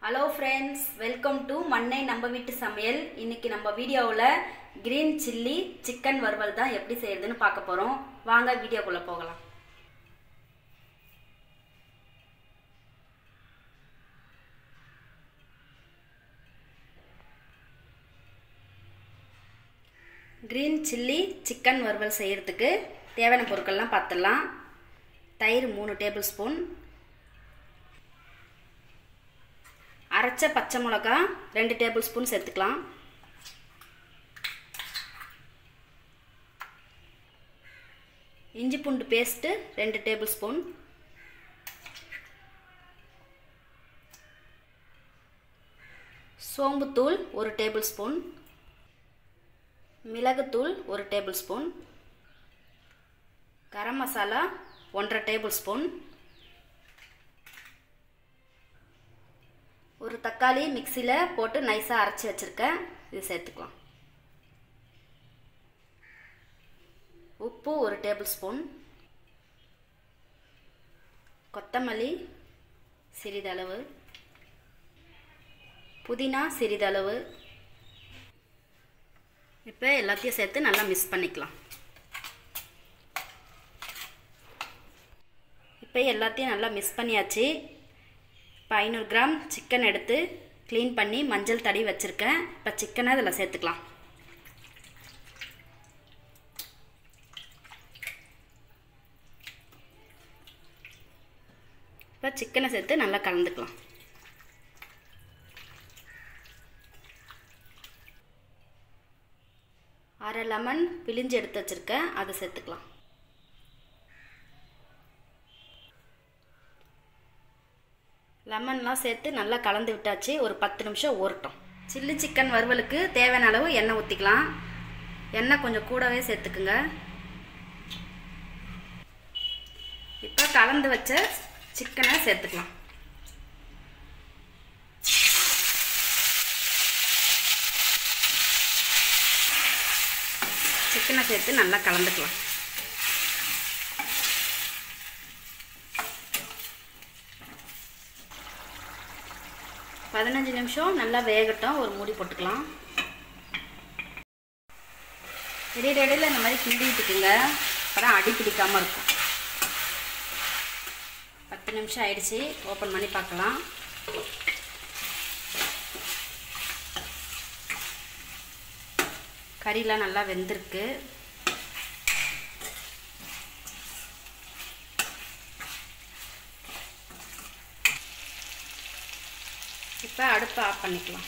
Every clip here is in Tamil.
ஹலோ ஃப்ரெண்ட்ஸ் வெல்கம் டு மண்ணை நம்ம வீட்டு சமையல் இன்னைக்கு நம்ம வீடியோவில் கிரீன் சில்லி சிக்கன் வறுவல் தான் எப்படி செய்யறதுன்னு பார்க்க போகிறோம் வாங்க வீடியோக்குள்ளே போகலாம் கிரீன் சில்லி சிக்கன் வறுவல் செய்கிறதுக்கு தேவையான பொருட்கள்லாம் பார்த்துடலாம் தயிர் மூணு டேபிள் ஸ்பூன் அரைச்ச பச்சை மிளகா ரெண்டு டேபிள் ஸ்பூன் சேர்த்துக்கலாம் இஞ்சி பூண்டு பேஸ்ட்டு ரெண்டு டேபிள் ஸ்பூன் சோம்புத்தூள் ஒரு டேபிள் ஸ்பூன் மிளகுத்தூள் ஒரு டேபிள் ஸ்பூன் கரம் மசாலா ஒன்றரை டேபிள் ஸ்பூன் ஒரு தக்காளி மிக்சியில் போட்டு நைஸாக அரைச்சி வச்சுருக்கேன் இது சேர்த்துக்கலாம் உப்பு ஒரு டேபிள் ஸ்பூன் கொத்தமல்லி சிறிதளவு புதினா சிறிதளவு இப்போ எல்லாத்தையும் சேர்த்து நல்லா மிக்ஸ் பண்ணிக்கலாம் இப்போ எல்லாத்தையும் நல்லா மிக்ஸ் பண்ணியாச்சு இப்போ ஐநூறு கிராம் சிக்கன் எடுத்து க்ளீன் பண்ணி மஞ்சள் தடவி வச்சுருக்கேன் இப்போ சிக்கனை அதில் சேர்த்துக்கலாம் இப்போ சிக்கனை சேர்த்து நல்லா கலந்துக்கலாம் அரை லெமன் பிழிஞ்சு எடுத்து வச்சுருக்கேன் அதை சேர்த்துக்கலாம் லெமன்லாம் சேர்த்து நல்லா கலந்து விட்டாச்சு ஒரு பத்து நிமிஷம் ஊறட்டும் சில்லி சிக்கன் வறுவலுக்கு தேவையான அளவு எண்ணெய் ஊற்றிக்கலாம் எண்ணெய் கொஞ்சம் கூடவே சேர்த்துக்குங்க இப்போ கலந்து வச்ச சிக்கனை சேர்த்துக்கலாம் சிக்கனை சேர்த்து நல்லா கலந்துக்கலாம் பதினஞ்சு நிமிஷம் நல்லா வேகட்டும் ஒரு மூடி போட்டுக்கலாம் இடையில இடையில இந்த மாதிரி கிண்டிட்டுக்குங்க அப்புறம் அடி பிடிக்காமல் இருக்கும் பத்து நிமிஷம் ஆயிடுச்சு ஓப்பன் பண்ணி பார்க்கலாம் கறிலாம் நல்லா வெந்திருக்கு இப்போ அடுப்பை ஆஃப் பண்ணிக்கலாம்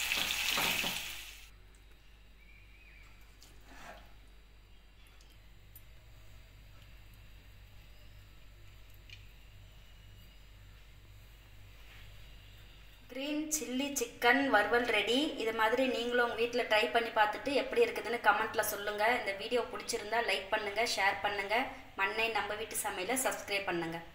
க்ரீன் சில்லி சிக்கன் வறுவல் ரெடி இது மாதிரி நீங்களும் உங்கள் வீட்டில் ட்ரை பண்ணி பார்த்துட்டு எப்படி இருக்குதுன்னு கமெண்ட்டில் சொல்லுங்கள் இந்த வீடியோ பிடிச்சிருந்தா லைக் பண்ணுங்கள் ஷேர் பண்ணுங்கள் மண்ணை நம்ம வீட்டு சமையலை சப்ஸ்கிரைப் பண்ணுங்கள்